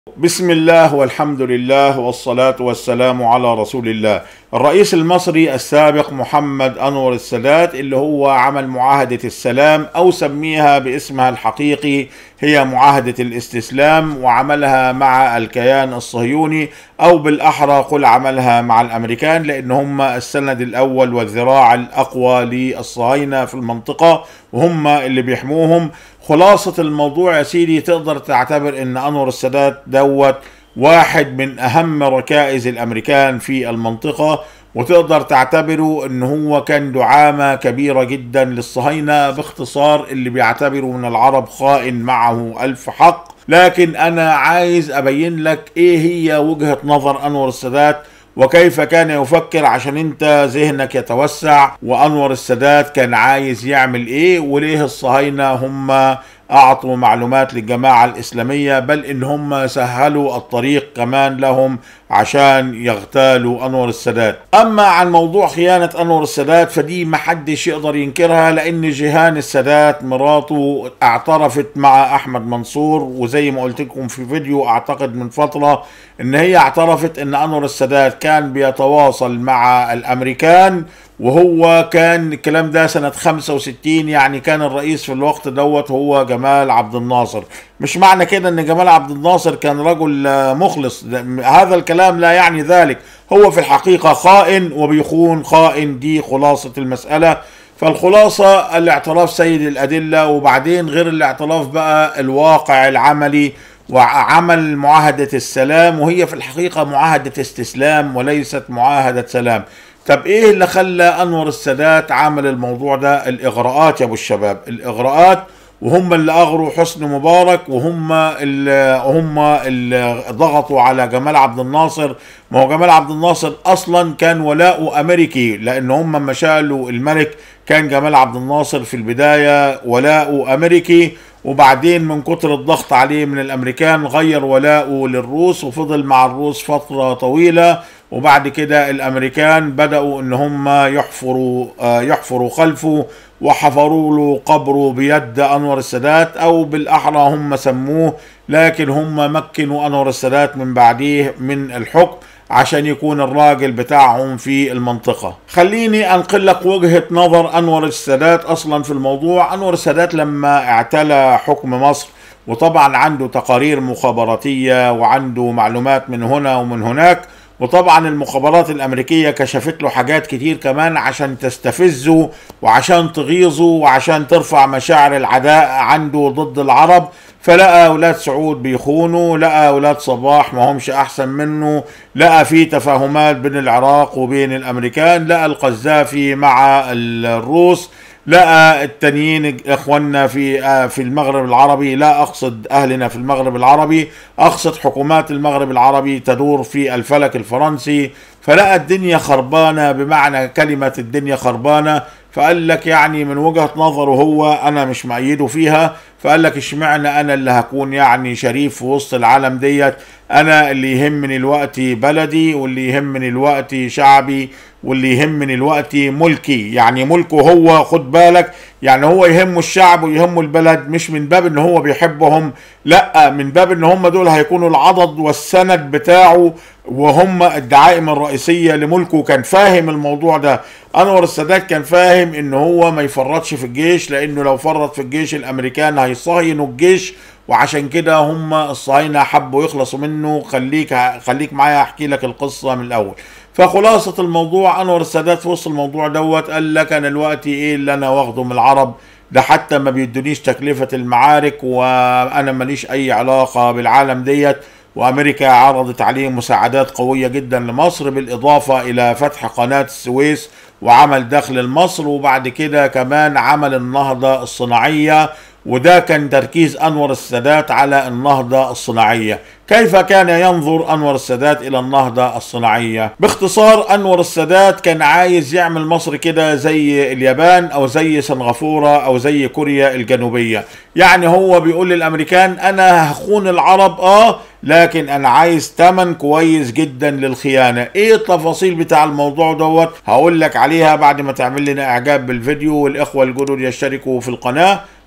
بسم الله والحمد لله والصلاة والسلام على رسول الله الرئيس المصري السابق محمد أنور السادات اللي هو عمل معاهدة السلام أو سميها باسمها الحقيقي هي معاهدة الاستسلام وعملها مع الكيان الصهيوني أو بالأحرى قل عملها مع الأمريكان لأن هم السند الأول والذراع الأقوى للصهاينة في المنطقة وهم اللي بيحموهم خلاصة الموضوع يا سيدي تقدر تعتبر ان انور السادات دوت واحد من اهم ركائز الامريكان في المنطقة وتقدر تعتبره ان هو كان دعامة كبيرة جدا للصهاينة باختصار اللي بيعتبروا من العرب خائن معه الف حق لكن انا عايز ابين لك ايه هي وجهة نظر انور السادات وكيف كان يفكر عشان انت ذهنك يتوسع وانور السادات كان عايز يعمل ايه وليه الصهاينة هم اعطوا معلومات للجماعة الاسلامية بل ان هم سهلوا الطريق كمان لهم عشان يغتالوا انور السادات اما عن موضوع خيانة انور السادات فدي محدش يقدر ينكرها لان جيهان السادات مراته اعترفت مع احمد منصور وزي ما قلت لكم في فيديو اعتقد من فترة ان هي اعترفت ان انور السادات كان بيتواصل مع الامريكان وهو كان الكلام ده سنة 65 يعني كان الرئيس في الوقت دوت هو جمال عبد الناصر مش معنى كده ان جمال عبد الناصر كان رجل مخلص هذا الكلام لا يعني ذلك هو في الحقيقة خائن وبيخون خائن دي خلاصة المسألة فالخلاصة الاعتراف سيد الأدلة وبعدين غير الاعتراف بقى الواقع العملي وعمل معاهدة السلام وهي في الحقيقة معاهدة استسلام وليست معاهدة سلام طب ايه اللي خلى انور السادات عمل الموضوع ده الاغراءات يا ابو الشباب الاغراءات وهم اللي اغروا حسني مبارك وهم اللي هم اللي ضغطوا على جمال عبد الناصر ما هو جمال عبد الناصر اصلا كان ولاؤه امريكي لان هم لما شالوا الملك كان جمال عبد الناصر في البدايه ولاؤه امريكي وبعدين من كتر الضغط عليه من الامريكان غير ولاؤه للروس وفضل مع الروس فتره طويله وبعد كده الامريكان بداوا ان هم يحفروا يحفروا خلفه وحفروا له قبره بيد انور السادات او بالاحرى هم سموه لكن هم مكنوا انور السادات من بعديه من الحكم عشان يكون الراجل بتاعهم في المنطقة خليني انقل لك وجهة نظر انور السادات اصلا في الموضوع انور السادات لما اعتلى حكم مصر وطبعا عنده تقارير مخابراتية وعنده معلومات من هنا ومن هناك وطبعا المخابرات الامريكيه كشفت له حاجات كتير كمان عشان تستفزه وعشان تغيظه وعشان ترفع مشاعر العداء عنده ضد العرب فلقى اولاد سعود بيخونوا لقى اولاد صباح ما همش احسن منه لقى في تفاهمات بين العراق وبين الامريكان لقى القذافي مع الروس لقى التانيين اخواننا في في المغرب العربي لا اقصد اهلنا في المغرب العربي اقصد حكومات المغرب العربي تدور في الفلك الفرنسي فلقى الدنيا خربانه بمعنى كلمه الدنيا خربانه فقال لك يعني من وجهه نظره هو انا مش مأيده فيها فقال لك اشمعنى انا اللي هكون يعني شريف في وسط العالم ديت انا اللي يهمني الوقت بلدي واللي يهمني الوقت شعبي واللي يهمني الوقت ملكي يعني ملكه هو خد بالك يعني هو يهمه الشعب ويهمه البلد مش من باب ان هو بيحبهم لا من باب ان هم دول هيكونوا العضد والسند بتاعه وهم الدعائم الرئيسية لملكه كان فاهم الموضوع ده انور السادات كان فاهم ان هو ما يفرطش في الجيش لانه لو فرط في الجيش الامريكان هيصهينوا الجيش وعشان كده هم الصهاينة حبوا يخلصوا منه خليك خليك معايا احكي لك القصة من الاول فخلاصة الموضوع انور السادات في وسط الموضوع دوت قال لك انا الوقت ايه اللي انا واخده من العرب ده حتى ما بيدونيش تكلفة المعارك وانا ماليش اي علاقة بالعالم ديت وامريكا عرضت عليه مساعدات قوية جدا لمصر بالاضافة الى فتح قناة السويس وعمل دخل لمصر وبعد كده كمان عمل النهضة الصناعية وده كان تركيز انور السادات على النهضه الصناعيه كيف كان ينظر انور السادات الى النهضه الصناعيه باختصار انور السادات كان عايز يعمل مصر كده زي اليابان او زي سنغافوره او زي كوريا الجنوبيه يعني هو بيقول للامريكان انا هخون العرب اه لكن انا عايز تمن كويس جدا للخيانه ايه التفاصيل بتاع الموضوع دوت هقول لك عليها بعد ما تعمل لنا اعجاب بالفيديو والاخوه الجدد يشتركوا في القناه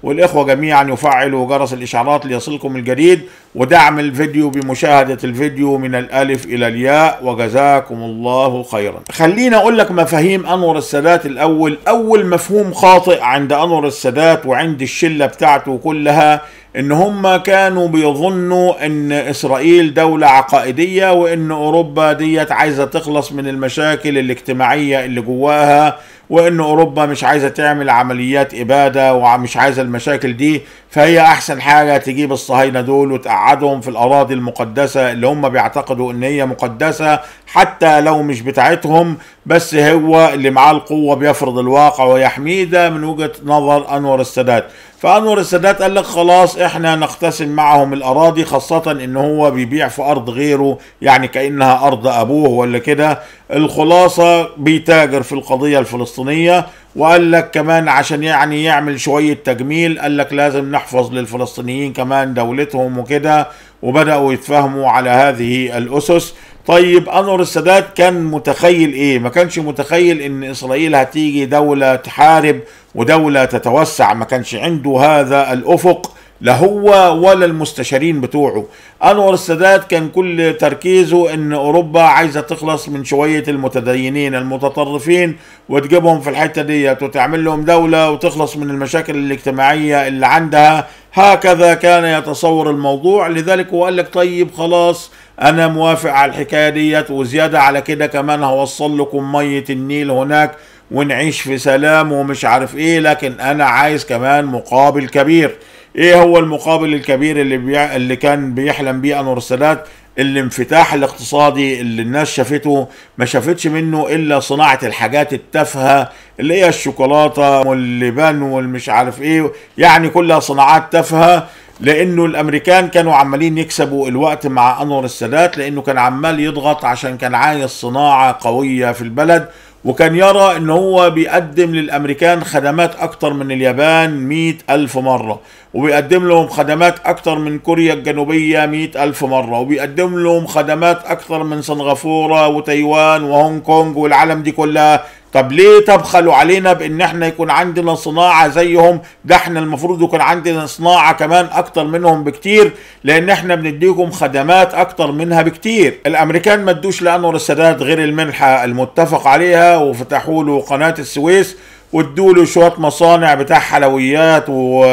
والإخوة جميعا يفعلوا جرس الإشعارات ليصلكم الجديد ودعم الفيديو بمشاهدة الفيديو من الألف إلى الياء وجزاكم الله خيرا خلينا أقول لك مفاهيم أنور السادات الأول أول مفهوم خاطئ عند أنور السادات وعند الشلة بتاعته كلها ان هم كانوا بيظنوا ان اسرائيل دولة عقائدية وان اوروبا ديت عايزة تخلص من المشاكل الاجتماعية اللي جواها وان اوروبا مش عايزة تعمل عمليات ابادة ومش عايزة المشاكل دي فهي احسن حاجة تجيب الصهاينة دول وتقعدهم في الاراضي المقدسة اللي هم بيعتقدوا ان هي مقدسة حتى لو مش بتاعتهم بس هو اللي معاه القوة بيفرض الواقع ويحميه ده من وجهة نظر انور السادات فانور السادات قال لك خلاص احنا نقتسم معهم الاراضي خاصة ان هو بيبيع في ارض غيره يعني كانها ارض ابوه ولا كده الخلاصة بيتاجر في القضية الفلسطينية وقال لك كمان عشان يعني يعمل شوية تجميل قال لك لازم نحفظ للفلسطينيين كمان دولتهم وكده وبدأوا يتفاهموا على هذه الأسس طيب انور السادات كان متخيل ايه ما كانش متخيل ان اسرائيل هتيجي دولة تحارب ودولة تتوسع ما كانش عنده هذا الافق لا هو ولا المستشارين بتوعه انور السادات كان كل تركيزه ان اوروبا عايزه تخلص من شويه المتدينين المتطرفين وتجيبهم في الحته ديت وتعمل لهم دوله وتخلص من المشاكل الاجتماعيه اللي عندها هكذا كان يتصور الموضوع لذلك هو قال لك طيب خلاص انا موافق على الحكايه ديت وزياده على كده كمان هوصل لكم ميه النيل هناك ونعيش في سلام ومش عارف ايه لكن انا عايز كمان مقابل كبير ايه هو المقابل الكبير اللي بي... اللي كان بيحلم بيه انور السادات الانفتاح الاقتصادي اللي الناس شافته ما شافتش منه الا صناعه الحاجات التافهه اللي هي الشوكولاته واللبان والمش عارف ايه يعني كلها صناعات تافهه لانه الامريكان كانوا عمالين يكسبوا الوقت مع انور السادات لانه كان عمال يضغط عشان كان عايز صناعه قويه في البلد وكان يرى ان هو بيقدم للامريكان خدمات اكتر من اليابان مئة الف مرة وبيقدم لهم خدمات اكتر من كوريا الجنوبية مئة الف مرة وبيقدم لهم خدمات اكتر من سنغافورة وتايوان وهونج كونج والعالم دي كلها طب ليه تبخلوا علينا بان احنا يكون عندنا صناعة زيهم ده احنا المفروض يكون عندنا صناعة كمان اكتر منهم بكتير لان احنا بنديكم خدمات اكتر منها بكتير الامريكان ما ادوش لانور السادات غير المنحة المتفق عليها وفتحوا له قناة السويس وادوا له شويه مصانع بتاع حلويات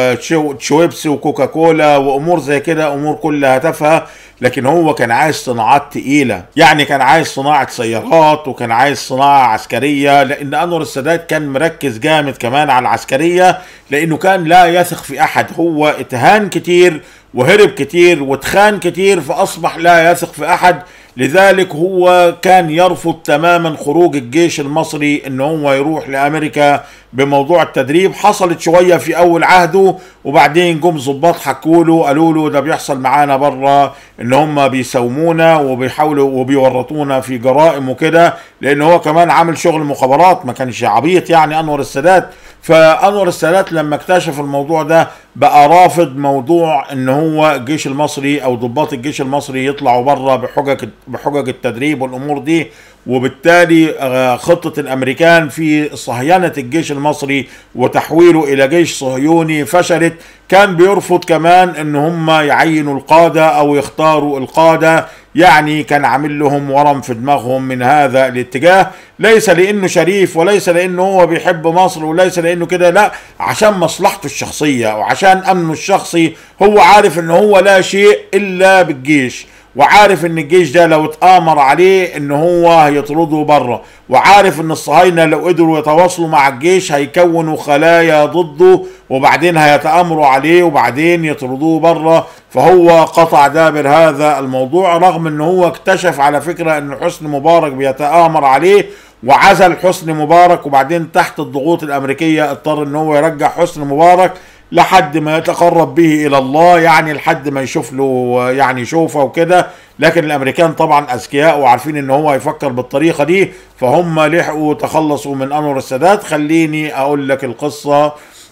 وشويبس وكوكا كولا وامور زي كده امور كلها تافهه لكن هو كان عايز صناعات تقيله يعني كان عايز صناعه سيارات وكان عايز صناعه عسكريه لان انور السادات كان مركز جامد كمان على العسكريه لانه كان لا يثق في احد هو اتهان كتير وهرب كتير واتخان كتير فاصبح لا يثق في احد لذلك هو كان يرفض تماما خروج الجيش المصري ان هو يروح لامريكا بموضوع التدريب حصلت شويه في اول عهده وبعدين جم ظباط حكوا له قالوا له ده بيحصل معانا بره ان هم بيساومونا وبيحاولوا وبيورطونا في جرائم وكده لان هو كمان عامل شغل مخابرات ما كانش عبيط يعني انور السادات فانور السادات لما اكتشف الموضوع ده بقى رافض موضوع ان هو الجيش المصري او ضباط الجيش المصري يطلعوا بره بحجج بحجج التدريب والامور دي وبالتالي خطة الامريكان في صهينة الجيش المصري وتحويله الى جيش صهيوني فشلت كان بيرفض كمان ان هم يعينوا القادة او يختاروا القادة يعني كان عامل لهم ورم في دماغهم من هذا الاتجاه ليس لانه شريف وليس لانه هو بيحب مصر وليس لانه كده لا عشان مصلحته الشخصية وعشان امنه الشخصي هو عارف ان هو لا شيء الا بالجيش وعارف ان الجيش ده لو اتآمر عليه ان هو هيطرده بره وعارف ان الصهاينة لو قدروا يتواصلوا مع الجيش هيكونوا خلايا ضده وبعدين هيتآمروا عليه وبعدين يطردوه بره فهو قطع دابر هذا الموضوع رغم ان هو اكتشف على فكرة ان حسني مبارك بيتآمر عليه وعزل حسني مبارك وبعدين تحت الضغوط الامريكية اضطر ان هو يرجع حسني مبارك لحد ما يتقرب به الى الله يعني لحد ما يشوف له يعني شوفه وكده لكن الامريكان طبعا اذكياء وعارفين ان هو يفكر بالطريقه دي فهم لحقوا تخلصوا من انور السادات خليني اقول لك القصه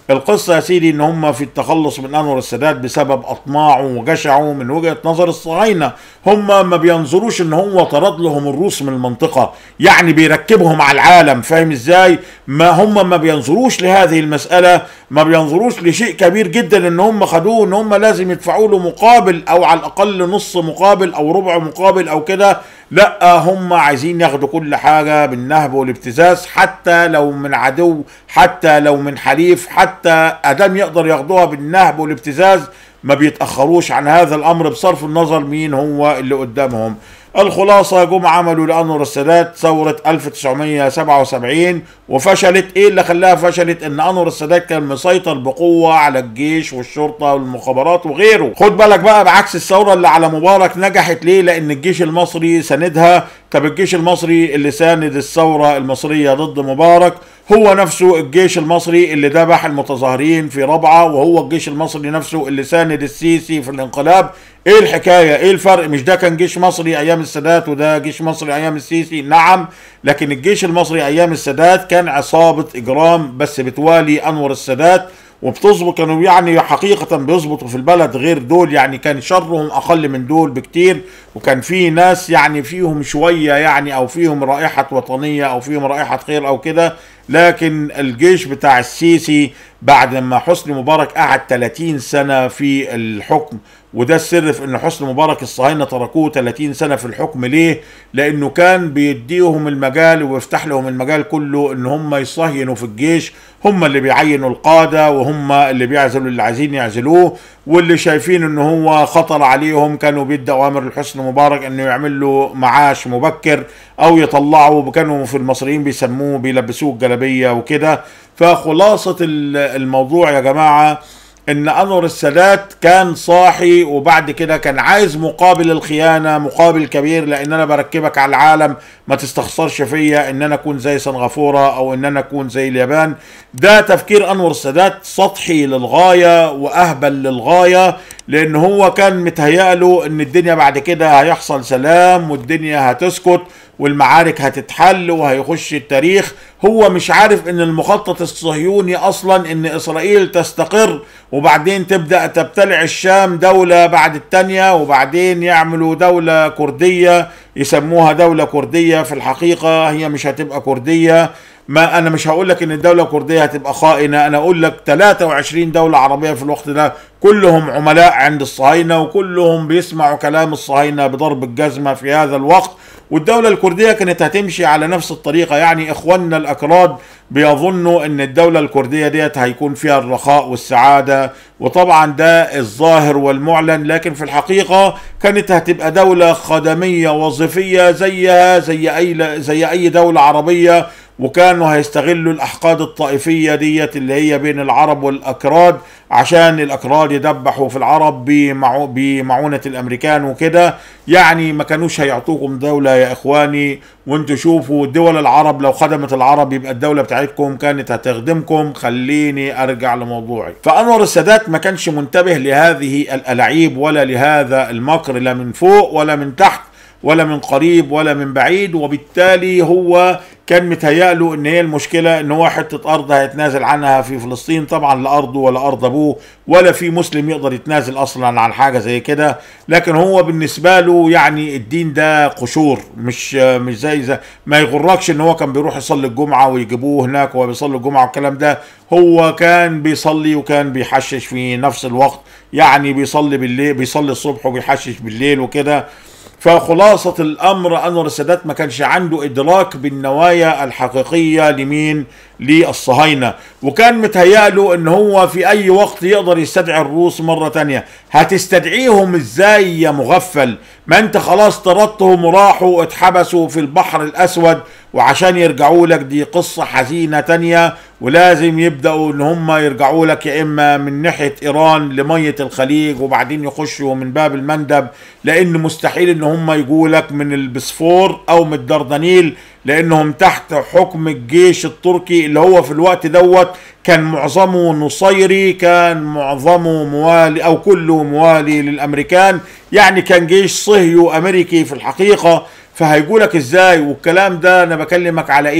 القصة يا سيدي ان هم في التخلص من انور السادات بسبب اطماعه وجشعه من وجهة نظر الصهاينة هم ما بينظروش ان هو طرد لهم الروس من المنطقة يعني بيركبهم على العالم فاهم ازاي ما هم ما بينظروش لهذه المسألة ما بينظروش لشيء كبير جدا ان هم خدوه ان هم لازم يدفعوا له مقابل او على الاقل نص مقابل او ربع مقابل او كده لا هم عايزين ياخدوا كل حاجة بالنهب والابتزاز حتى لو من عدو حتى لو من حليف حتى ادام يقدر ياخدوها بالنهب والابتزاز ما بيتأخروش عن هذا الامر بصرف النظر مين هو اللي قدامهم الخلاصة جم عملوا لأنور السادات ثورة 1977 وفشلت ايه اللي خلاها فشلت ان انور السادات كان مسيطر بقوة على الجيش والشرطة والمخابرات وغيره خد بالك بقى بعكس الثورة اللي على مبارك نجحت ليه لان الجيش المصري ساندها طب الجيش المصري اللي ساند الثورة المصرية ضد مبارك هو نفسه الجيش المصري اللي ذبح المتظاهرين في ربعة وهو الجيش المصري نفسه اللي ساند السيسي في الانقلاب ايه الحكاية ايه الفرق مش ده كان جيش مصري ايام السادات وده جيش مصري ايام السيسي نعم لكن الجيش المصري ايام السادات كان عصابة اجرام بس بتوالي انور السادات وبتظبط كانوا يعني حقيقة بيظبطوا في البلد غير دول يعني كان شرهم أقل من دول بكتير وكان في ناس يعني فيهم شوية يعني أو فيهم رائحة وطنية أو فيهم رائحة خير أو كده لكن الجيش بتاع السيسي بعد ما حسني مبارك قعد 30 سنة في الحكم وده السر في ان حسني مبارك الصهاينه تركوه 30 سنه في الحكم ليه؟ لانه كان بيديهم المجال ويفتح لهم المجال كله ان هم يصهينوا في الجيش هم اللي بيعينوا القاده وهم اللي بيعزلوا اللي عايزين يعزلوه واللي شايفين ان هو خطر عليهم كانوا بيدوا اوامر لحسني مبارك انه يعمل له معاش مبكر او يطلعوا كانوا في المصريين بيسموه بيلبسوه الجلابيه وكده فخلاصه الموضوع يا جماعه ان انور السادات كان صاحي وبعد كده كان عايز مقابل الخيانه مقابل كبير لان انا بركبك على العالم ما تستخسرش فيا ان انا اكون زي سنغافوره او ان انا اكون زي اليابان ده تفكير انور السادات سطحي للغايه واهبل للغايه لان هو كان متهيأله ان الدنيا بعد كده هيحصل سلام والدنيا هتسكت والمعارك هتتحل وهيخش التاريخ هو مش عارف ان المخطط الصهيوني اصلا ان اسرائيل تستقر وبعدين تبدأ تبتلع الشام دولة بعد التانية وبعدين يعملوا دولة كردية يسموها دولة كردية في الحقيقة هي مش هتبقى كردية ما انا مش هقول لك ان الدوله الكرديه هتبقى خائنه انا اقول لك 23 دوله عربيه في الوقت ده كلهم عملاء عند الصهاينه وكلهم بيسمعوا كلام الصهاينه بضرب الجزمه في هذا الوقت والدولة الكردية كانت هتمشي على نفس الطريقة يعني إخواننا الأكراد بيظنوا أن الدولة الكردية ديت هيكون فيها الرخاء والسعادة وطبعا ده الظاهر والمعلن لكن في الحقيقة كانت هتبقى دولة خدمية وظيفية زيها زي أي زي أي دولة عربية وكانوا هيستغلوا الاحقاد الطائفيه ديت اللي هي بين العرب والاكراد عشان الاكراد يدبحوا في العرب بمعو بمعونه الامريكان وكده يعني ما كانوش هيعطوكم دوله يا اخواني وانتوا شوفوا دول العرب لو خدمت العرب يبقى الدوله بتاعتكم كانت هتخدمكم خليني ارجع لموضوعي فانور السادات ما كانش منتبه لهذه الالاعيب ولا لهذا المكر لا من فوق ولا من تحت ولا من قريب ولا من بعيد وبالتالي هو كان متهيأله ان هي المشكلة ان هو حتة ارض هيتنازل عنها في فلسطين طبعا لا ارضه ولا ارض ابوه ولا في مسلم يقدر يتنازل اصلا عن حاجة زي كده لكن هو بالنسبة له يعني الدين ده قشور مش مش زي, زي ما يغركش ان هو كان بيروح يصلي الجمعة ويجيبوه هناك وهو بيصلي الجمعة والكلام ده هو كان بيصلي وكان بيحشش في نفس الوقت يعني بيصلي بالليل بيصلي الصبح وبيحشش بالليل وكده فخلاصة الأمر أنور السادات ما كانش عنده إدراك بالنوايا الحقيقية لمين للصهاينة وكان متهيأله ان هو في اي وقت يقدر يستدعي الروس مرة تانية هتستدعيهم ازاي يا مغفل ما انت خلاص طردتهم وراحوا اتحبسوا في البحر الاسود وعشان يرجعوا لك دي قصة حزينة تانية ولازم يبدأوا ان هم يرجعوا لك يا اما من ناحية ايران لمية الخليج وبعدين يخشوا من باب المندب لان مستحيل ان هم يجوا لك من البسفور او من الدردنيل لانهم تحت حكم الجيش التركي اللي هو في الوقت دوت كان معظمه نصيري كان معظمه موالي او كله موالي للامريكان يعني كان جيش صهيو امريكي في الحقيقه فهيقولك ازاي والكلام ده انا بكلمك على ايه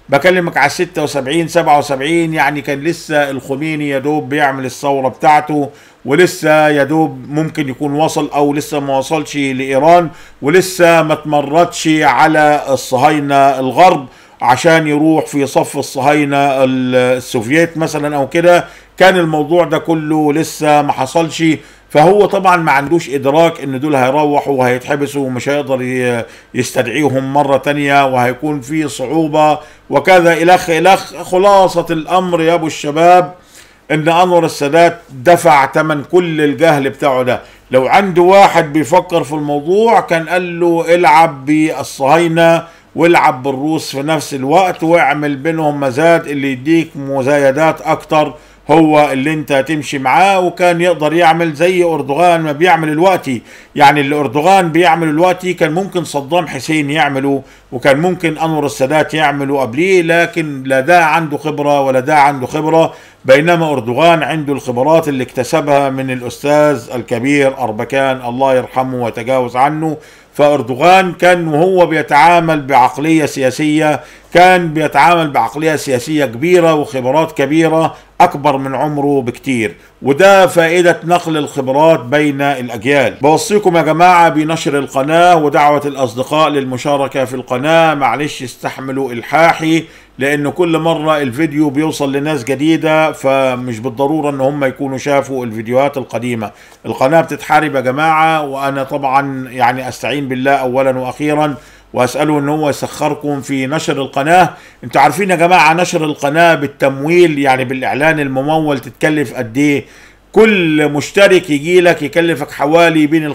بكلمك على 76 77 يعني كان لسه الخميني يا دوب بيعمل الثوره بتاعته ولسه يا دوب ممكن يكون وصل او لسه ما وصلش لايران ولسه ما تمردش على الصهاينه الغرب عشان يروح في صف الصهاينه السوفييت مثلا او كده كان الموضوع ده كله لسه ما حصلش فهو طبعا ما عندوش ادراك ان دول هيروحوا وهيتحبسوا ومش هيقدر يستدعيهم مرة تانية وهيكون في صعوبة وكذا الخ الخ خلاصة الامر يا ابو الشباب ان انور السادات دفع ثمن كل الجهل بتاعه ده لو عنده واحد بيفكر في الموضوع كان قال له العب بالصهاينة والعب بالروس في نفس الوقت واعمل بينهم مزاد اللي يديك مزايدات اكتر هو اللي انت تمشي معاه وكان يقدر يعمل زي اردوغان ما بيعمل الوقتي يعني اللي اردوغان بيعمل الوقتي كان ممكن صدام حسين يعمله وكان ممكن انور السادات يعمله قبليه لكن لا ده عنده خبره ولا ده عنده خبره بينما اردوغان عنده الخبرات اللي اكتسبها من الاستاذ الكبير اربكان الله يرحمه ويتجاوز عنه فاردوغان كان وهو بيتعامل بعقليه سياسيه كان بيتعامل بعقليه سياسيه كبيره وخبرات كبيره اكبر من عمره بكتير وده فائده نقل الخبرات بين الاجيال بوصيكم يا جماعه بنشر القناه ودعوه الاصدقاء للمشاركه في القناه معلش استحملوا الحاحي لان كل مره الفيديو بيوصل لناس جديده فمش بالضروره ان هم يكونوا شافوا الفيديوهات القديمه القناه بتتحارب يا جماعه وانا طبعا يعني استعين بالله اولا واخيرا واساله ان هو يسخركم في نشر القناه انتوا عارفين يا جماعه نشر القناه بالتمويل يعني بالاعلان الممول تتكلف قد ايه كل مشترك يجي لك يكلفك حوالي بين ال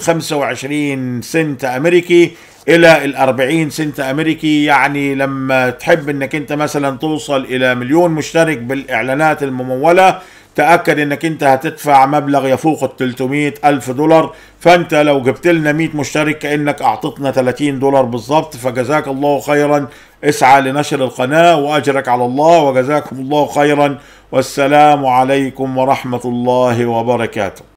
25 سنت امريكي الى ال 40 سنت امريكي يعني لما تحب انك انت مثلا توصل الى مليون مشترك بالاعلانات المموله تأكد انك انت هتدفع مبلغ يفوق ال 300 الف دولار فانت لو جبت لنا 100 مشترك كأنك اعطتنا 30 دولار بالظبط فجزاك الله خيرا اسعى لنشر القناة واجرك على الله وجزاكم الله خيرا والسلام عليكم ورحمة الله وبركاته